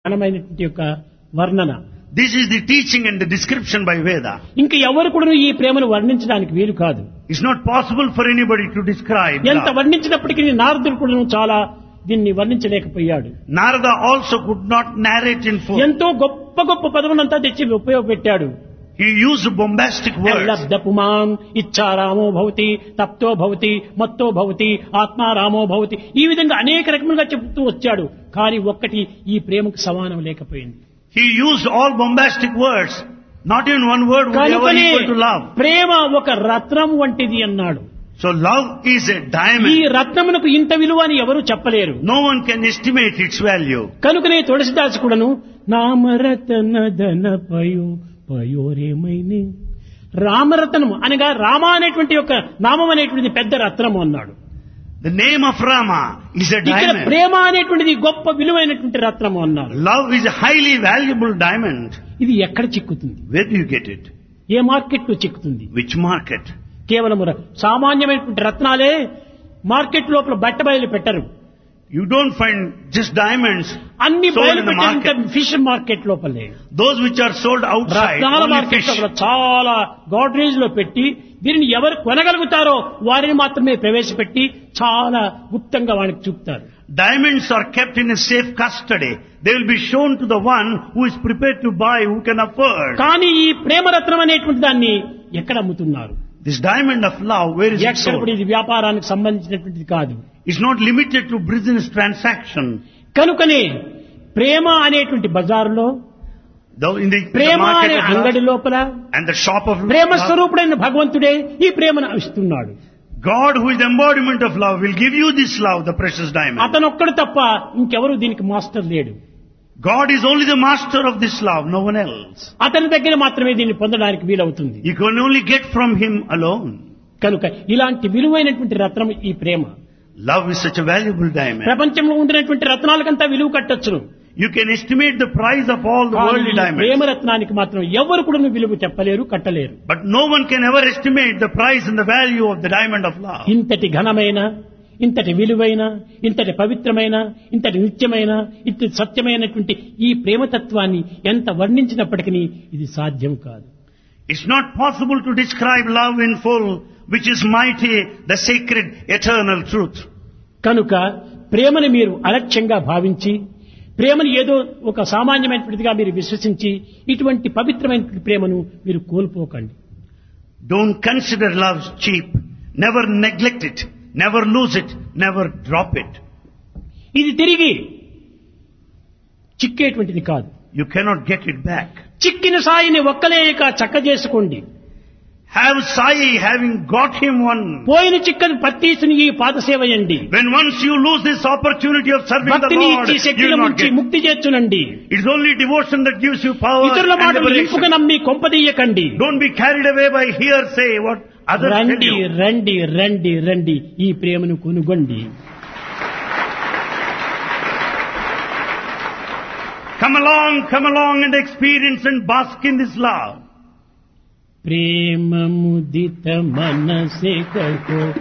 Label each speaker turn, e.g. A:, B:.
A: ఘనమైనటువంటి యొక్క వర్ణన
B: This is the teaching and the description by Veda.
A: ఇంక ఎవరు కూడా ఈ ప్రేమను వర్ణించడానికి వీలు కాదు
B: It's not possible for anybody to describe
A: ఎంత
B: love.
A: వర్ణించినప్పటికీ నారదుడు కూడా చాలా దీన్ని వర్ణించలేకపోయాడు
B: Narada also could not narrate in full.
A: ఎంతో గొప్ప గొప్ప పదములంతా తెచ్చి ఉపయోగపెట్టాడు
B: He used bombastic words.
A: లబ్ధ పుమాన్ ఇచ్చారామో భవతి తప్తో భవతి మత్తో భవతి ఆత్మారామో భవతి ఈ విధంగా అనేక రకములుగా చెబుతూ వచ్చాడు కానీ ఒక్కటి ఈ ప్రేమకు సమానం లేకపోయింది
B: He used all bombastic words. Not even one word would ever
A: కనుకనే
B: equal to love.
A: ప్రేమ ఒక రత్నం వంటిది అన్నాడు
B: So love is a
A: ఈ
B: diamond.
A: రత్నమునకు ఇంత విలువ అని ఎవరు చెప్పలేరు
B: No one can estimate its value.
A: కనుకనే తులసిదాసు కూడాను నామరతన ధన పయో పయోరేమైనే రామరతనము అనగా రామ అనేటువంటి యొక్క నామం అనేటువంటిది పెద్ద రత్నము అన్నాడు
B: The name of Rama is a
A: ఇక్కడ
B: diamond.
A: ప్రేమ అనేటువంటిది గొప్ప విలువైనటువంటి రత్నము అన్నారు
B: Love is a highly valuable diamond.
A: ఇది ఎక్కడ చిక్కుతుంది
B: Where do you get it?
A: ఏ మార్కెట్ లో చిక్కుతుంది
B: Which market?
A: కేవలం ర- సామాన్యమైనటువంటి రత్నాలే మార్కెట్ లోపల బట్ట బయలు పెట్టరు
B: You don't find just diamonds
A: అన్ని
B: sold
A: బయలు
B: in the
A: పెట్టే
B: market.
A: ఫిష్ మార్కెట్ లోపలే
B: Those which are sold outside,
A: రత్నాల
B: only
A: మార్కెట్
B: fish.
A: లోపల చాలా గాడ్రేజ్ లో పెట్టి దీనిని ఎవరు కొనగలుగుతారో వారిని మాత్రమే ప్రవేశపెట్టి చాలా గుప్తంగా వానికి చూపుతారు
B: Diamonds are kept in a safe custody. They will be shown to the one who is prepared to buy, who can afford.
A: కానీ ఈ ప్రేమరత్నం అనేటువంటి దాన్ని ఎక్కడ అమ్ముతున్నారు
B: This diamond of love, where is it
A: ఎక్కడ
B: sold?
A: కూడా ఇది వ్యాపారానికి సంబంధించినటువంటిది కాదు
B: It's not limited to business transaction.
A: కనుకనే ప్రేమ అనేటువంటి బజారులో
B: Though in the, the
A: Prema
B: market
A: అనే
B: of
A: అంగడి
B: love
A: లోపల
B: and the shop of
A: Prema
B: love,
A: స్వరూపుడైన భగవంతుడే ఈ ప్రేమను ఇస్తున్నాడు
B: God who is the embodiment of love will give you this love, the precious diamond.
A: అతనొక్కడు తప్ప ఇంకెవరు దీనికి మాస్టర్ లేడు
B: God is only the master of this love, no one else.
A: అతని దగ్గర మాత్రమే దీన్ని పొందడానికి వీలవుతుంది
B: You can only get from Him alone.
A: కనుక ఇలాంటి విలువైనటువంటి రత్నం ఈ ప్రేమ
B: Love is such a valuable diamond.
A: ప్రపంచంలో ఉండినటువంటి రత్నాలకంతా విలువ కట్టొచ్చును
B: You can estimate the price of all the
A: కానీ
B: worldly
A: ఈ
B: diamonds.
A: ప్రేమ రత్నానికి మాత్రం ఎవరు కూడా విలువ చెప్పలేరు కట్టలేరు
B: But no one can ever estimate the price and the value of the diamond of love.
A: ఇంతటి ఘనమైన ఇంతటి విలువైన ఇంతటి పవిత్రమైన ఇంతటి నిత్యమైన ఇంతటి సత్యమైనటువంటి ఈ ప్రేమతత్వాన్ని ఎంత వర్ణించినప్పటికీ ఇది సాధ్యం కాదు
B: It's not possible to describe love in full, which is mighty, the sacred, eternal truth.
A: కనుక ప్రేమను మీరు అలక్ష్యంగా భావించి ప్రేమను ఏదో ఒక సామాన్యమైనటువంటిదిగా మీరు విశ్వసించి ఇటువంటి పవిత్రమైనటువంటి ప్రేమను మీరు కోల్పోకండి
B: Don't consider love cheap. Never neglect it. Never lose it. Never drop it.
A: ఇది తిరిగి చిక్కేటువంటిది కాదు
B: You cannot get it back.
A: చిక్కిన సాయిని ఒక్కలేక చక్క చేసుకోండి
B: Have Sai having got him one.
A: పోయిన చిక్కని పత్తీసుని ఈ పాదసేవయండి
B: When once you lose this opportunity of serving the
A: భక్తిని
B: Lord,
A: ఇచ్చి
B: you
A: శక్తిని
B: will not
A: ముంచి
B: get.
A: ముక్తి చేర్చునండి
B: It's only devotion that gives you power
A: ఇతరుల
B: and
A: మాటలు
B: liberation.
A: ఇంపుగా నమ్మి కొంపదీయకండి
B: Don't be carried away by hearsay, what others tell
A: రండి
B: you.
A: రండి రండి రండి ఈ ప్రేమను కొనుగొండి
B: Come along, come along and experience and bask in this love.
A: ప్రేమ ముదిత మనసే కో